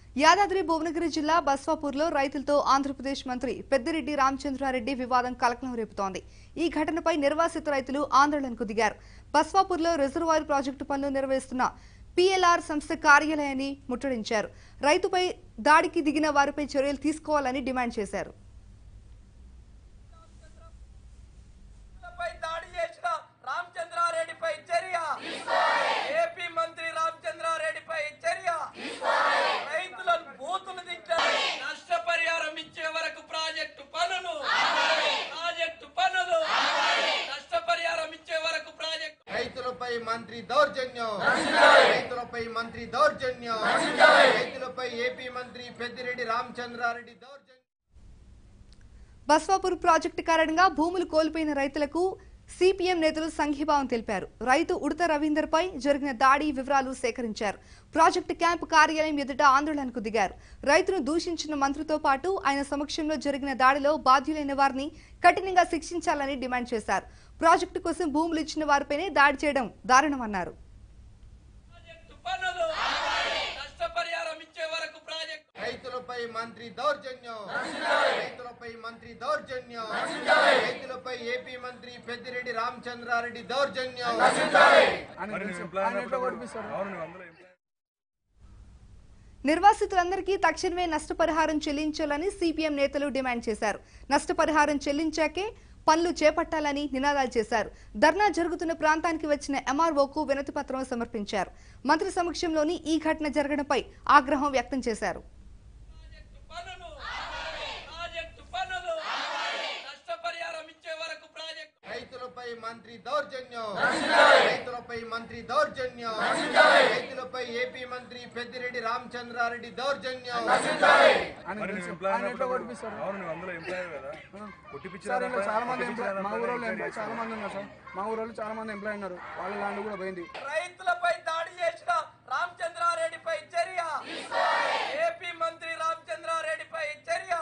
యాదాద్రి భువనగిరి జిల్లా బస్వాపూర్లో రైతులతో ఆంధ్రప్రదేశ్ మంత్రి పెద్దిరెడ్డి రామచంద్రారెడ్డి వివాదం కలకలం రేపుతోంది ఈ ఘటనపై నిర్వాసిత రైతులు ఆందోళనకు దిగారు బస్వాపూర్లో రిజర్వాయర్ ప్రాజెక్టు పనులు నిర్వహిస్తున్న పీఎల్ఆర్ సంస్థ కార్యాలయాన్ని ముట్టడించారు రైతుపై దాడికి దిగిన వారిపై చర్యలు తీసుకోవాలని డిమాండ్ చేశారు పై దాడి చేసిన రామచంద్రారెడ్డిపై చర్య ఏపీ మంత్రి రామచంద్రారెడ్డిపై చర్య రైతులను బూతులు తిట్టారు నష్టపరిహారం ఇచ్చే వరకు ప్రాజెక్టు పనులు ప్రాజెక్టు పనులు నష్టపరిహారం ఇచ్చే వరకు ప్రాజెక్టు రైతులపై మంత్రి దౌర్జన్యం రైతులపై మంత్రి దౌర్జన్యం రైతులపై ఏపీ మంత్రి పెద్దిరెడ్డి రామచంద్రారెడ్డి దౌర్జన్యం బస్వాపూర్ ప్రాజెక్టు కారణంగా భూములు కోల్పోయిన రైతులకు సిపిఎం నేతలు సంఘీభావం తెలిపారు రైతు ఉడత రవీందర్ పై జరిగిన దాడి వివరాలు సేకరించారు ప్రాజెక్టు క్యాంపు కార్యాలయం ఎదుట ఆందోళనకు దిగారు రైతును దూషించిన మంత్రితో పాటు ఆయన సమక్షంలో జరిగిన దాడిలో బాధ్యులైన వారిని కఠినంగా శిక్షించాలని డిమాండ్ చేశారు ప్రాజెక్టు కోసం భూములు ఇచ్చిన వారిపైనే దాడి చేయడం దారుణమన్నారు ప్రాజెక్టు పనులు నష్టపరిహారం ఇచ్చే వరకు ప్రాజెక్టు రైతులపై మంత్రి దౌర్జన్యం రైతులపై మంత్రి దౌర్జన్యం రైతులపై ఏపీ మంత్రి పెద్దిరెడ్డి రామచంద్రారెడ్డి దౌర్జన్యం మరి నువ్వు ఎంప్లాయ్ అయినప్పుడు అవును నువ్వు అందులో ఎంప్లాయ్ నిర్వాసితులందరికీ తక్షణమే నష్టపరిహారం చెల్లించాలని సిపిఎం నేతలు డిమాండ్ చేశారు నష్టపరిహారం చెల్లించాకే పనులు చేపట్టాలని నినాదాలు చేశారు ధర్నా జరుగుతున్న ప్రాంతానికి వచ్చిన ఎంఆర్ఓకు వినతి పత్రం సమర్పించారు మంత్రి సమక్షంలోని ఈ ఘటన జరగడంపై ఆగ్రహం వ్యక్తం చేశారు ప్రాజెక్టు పనులు ప్రాజెక్టు పనులు నష్టపరిహారం ఇచ్చే వరకు ప్రాజెక్టు రైతులపై మంత్రి దౌర్జన్యం రైతులపై మంత్రి దౌర్జన్యం రైతులపై ఏపీ మంత్రి పెద్దిరెడ్డి రామచంద్రారెడ్డి దౌర్జన్యం మరి నువ్వు ఎంప్లాయ్ అయినప్పుడు అవును నువ్వు అందులో ఎంప్లాయ్ కదా కొట్టిపించిన సార్ ఇలా చాలా మంది ఎంప్లాయ్ మా ఊరోళ్ళు ఎంప్లాయ్ చాలా మంది ఉన్నారు సార్ మా ఊరోళ్ళు చాలా మంది ఎంప్లాయ్ ఉన్నారు వాళ్ళ ల్యాండ్ కూడా పోయింది రైతులపై దాడి చేసిన రామచంద్రారెడ్డిపై చర్య ఏపీ మంత్రి రామచంద్రారెడ్డిపై చర్య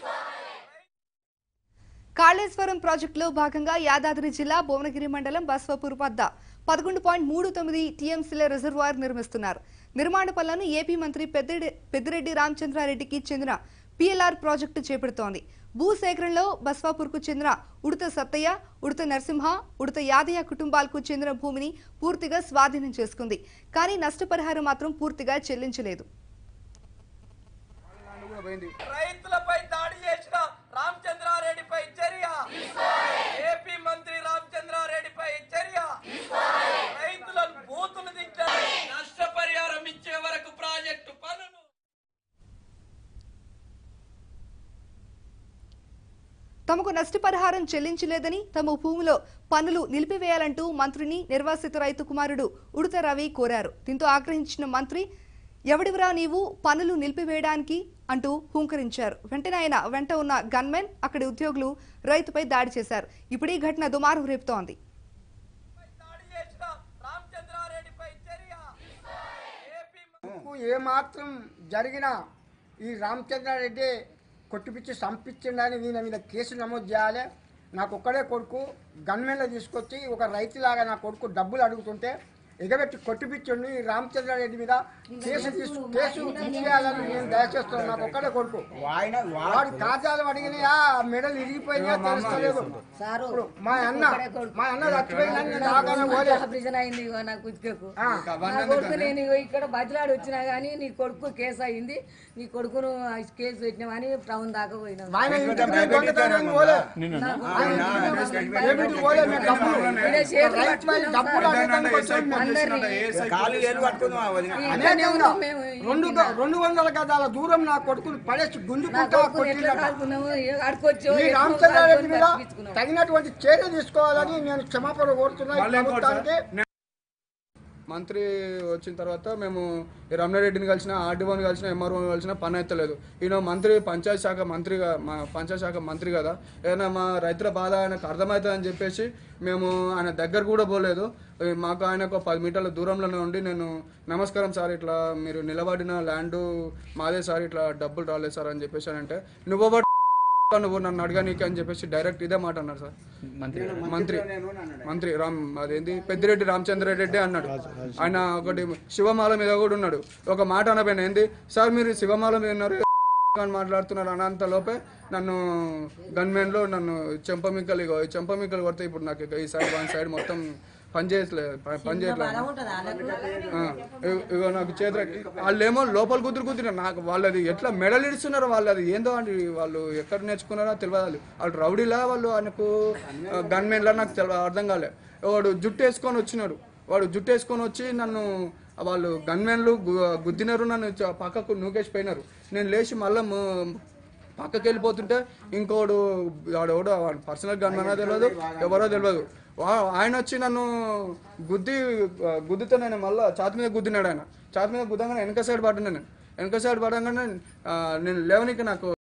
కాళేశ్వరం ప్రాజెక్టులో భాగంగా యాదాద్రి జిల్లా భువనగిరి మండలం బస్వపూర్ వద్ద పదకొండు పాయింట్ మూడు తొమ్మిది టీఎంసీల రిజర్వాయర్ నిర్మిస్తున్నారు నిర్మాణ పనులను ఏపీ మంత్రి పెద్దిరెడ్డి పెద్దిరెడ్డి రామచంద్రారెడ్డికి చెందిన పిఎల్ఆర్ ప్రాజెక్టు చేపడుతోంది భూసేకరణలో బస్వాపూర్కు చెందిన ఉడత సత్తయ్య ఉడత నరసింహ ఉడత యాదయ్య కుటుంబాలకు చెందిన భూమిని పూర్తిగా స్వాధీనం చేసుకుంది కానీ నష్టపరిహారం మాత్రం పూర్తిగా చెల్లించలేదు వాళ్ళ ల్యాండ్ కూడా పోయింది రైతులపై దాడి చేసిన రామచంద్రారెడ్డిపై చర్య ఏపీ మంత్రి రామచంద్రారెడ్డిపై చర్య రైతులను బూతులు తిట్టారు నష్టపరిహారం ఇచ్చే వరకు ప్రాజెక్టు పనులు తమకు నష్టపరిహారం చెల్లించలేదని తమ భూమిలో పనులు నిలిపివేయాలంటూ మంత్రిని నిర్వాసిత రైతు కుమారుడు ఉడత రవి కోరారు దీంతో ఆగ్రహించిన మంత్రి ఎవడివరా నీవు పనులు నిలిపివేయడానికి అంటూ హూంకరించారు వెంటనే ఆయన వెంట ఉన్న గన్మెన్ అక్కడి ఉద్యోగులు రైతుపై దాడి చేశారు ఇప్పుడు ఈ ఘటన దుమారం రేపుతోంది దాడి చేసిన రామచంద్రారెడ్డిపై చర్య ఏపీ నాకు ఏమాత్రం జరిగినా ఈ రామచంద్రారెడ్డి కొట్టిపిచ్చి చంపించిండని వీళ్ళ మీద కేసు నమోదు చేయాలి నాకు ఒక్కడే కొడుకు గన్మెన్లో తీసుకొచ్చి ఒక రైతులాగా నా కొడుకు డబ్బులు అడుగుతుంటే ఎగబెట్టి కొట్టిపిచ్చిండు ఈ రామచంద్రారెడ్డి మీద కేసు తీసు కేసు తీసేయాలని నేను దయచేస్తున్నాను నాకు ఒక్కడే కొడుకు వాడి ఖాతాలు అడిగినాయా మెడలు ఇరిగిపోయినాయా తెలుస్తలేదు ఇప్పుడు మా అన్న మా అన్న చచ్చిపోయిందని నేను ఆగానే పోలేదు ఆపరేషన్ అయింది ఇగో నా కుతికకు ఆ. నా కొడుకు నేను ఇగో ఇక్కడ బదిలాడి వచ్చినా గానీ నీ కొడుకు కేసు అయింది నీ కొడుకును ఆ కేసు పెట్టినామని టౌన్ దాకా పోయినా ఆయన ఇంటికి దొంగతనానికి పోలే ఏమిటి పోలే మేము డబ్బులు రైతు పై డబ్బులు అడగడానికి వచ్చాం మేము. అనేదే ఉన్నా. రెండు గ- రెండు వందల గదాల దూరం నా కొడుకుని పడేసి గుంజుకుంటా కొట్టిండట. ఈ రామచంద్రారెడ్డి మీద తగినటువంటి చర్య తీసుకోవాలని నేను క్షమాపణ కోరుతున్నా ఈ ప్రభుత్వానికి మంత్రి వచ్చిన తర్వాత మేము ఈ రమణారెడ్డిని కలిసిన ఆర్డీఓని కలిసిన ఎంఆర్ఓని కలిసిన పని ఎత్తలేదు ఈయన మంత్రి పంచాయతీ శాఖ మంత్రిగా మా పంచాయతీ శాఖ మంత్రి కదా ఏదైనా మా రైతుల బాధ ఆయనకు అర్థమవుతుందని చెప్పేసి మేము ఆయన దగ్గర కూడా పోలేదు ఈ మాకు ఆయన ఒక పది మీటర్ల దూరంలోనే ఉండి నేను నమస్కారం సార్ ఇట్లా మీరు నిలబడిన ల్యాండ్ మాదే సార్ ఇట్లా డబ్బులు రాలేదు సార్ అని చెప్పేసి అని అంటే నువ్వు నువ్వు నన్ను అడగనీకి అని చెప్పేసి డైరెక్ట్ ఇదే మాట అన్నారు సార్ మంత్రి మంత్రి మంత్రి రామ్ అదేంటి పెద్దిరెడ్డి రామచంద్ర రెడ్డి అన్నాడు ఆయన ఒకటి శివమాల మీద కూడా ఉన్నాడు ఒక మాట అనపోయిన ఏంది సార్ మీరు శివమాల మీద ఉన్నారు అని మాట్లాడుతున్నారు అనంత లోపే నన్ను గన్మెన్లో నన్ను చెంపమిక్కలు ఇగో ఈ చెంపమిక్కలు కొడితే ఇప్పుడు నాకు ఇక ఈ సైడ్ వన్ సైడ్ మొత్తం పని చేయట్లేదు ప- పని చేయట్లేదు ఆ, ఇగో- ఇగో నాకు చేతుల వాళ్ళేమో లోపల కుదురు కుదిరి నాకు వాళ్ళది ఎట్లా మెడల్ ఇస్తున్నారు వాళ్ళు అది ఏందో అని వాళ్ళు ఎక్కడ నేర్చుకున్నారో తెలియదు వాళ్ళు రౌడీలా వాళ్ళు ఆయనకు గన్మెన్లా నాకు తెలియ అర్థం కాలే వాడు జుట్టు వేసుకొని వచ్చినాడు వాడు జుట్టు వేసుకొని వచ్చి నన్ను వాళ్ళు గన్మెన్లు గు- గుద్దినారు నన్ను చ- పక్కకు నూకేసి పోయినారు నేను లేచి మళ్ళీ పక్కకి వెళ్ళిపోతుంటే ఇంకోడు వాడెవడో వాడు పర్సనల్ గన్మెన్ తెలియదు ఎవరో తెలియదు వా- ఆయన వచ్చి నన్ను గుద్ది గుద్దితే నేను మళ్ళీ ఛాతి మీద గుద్దినాడు ఆయన ఛాతి మీద గుద్దగానే వెనక సైడ్ పడ్డా నేను వెనక సైడ్ పడగానే ఆ, నేను లేవనికి నాకు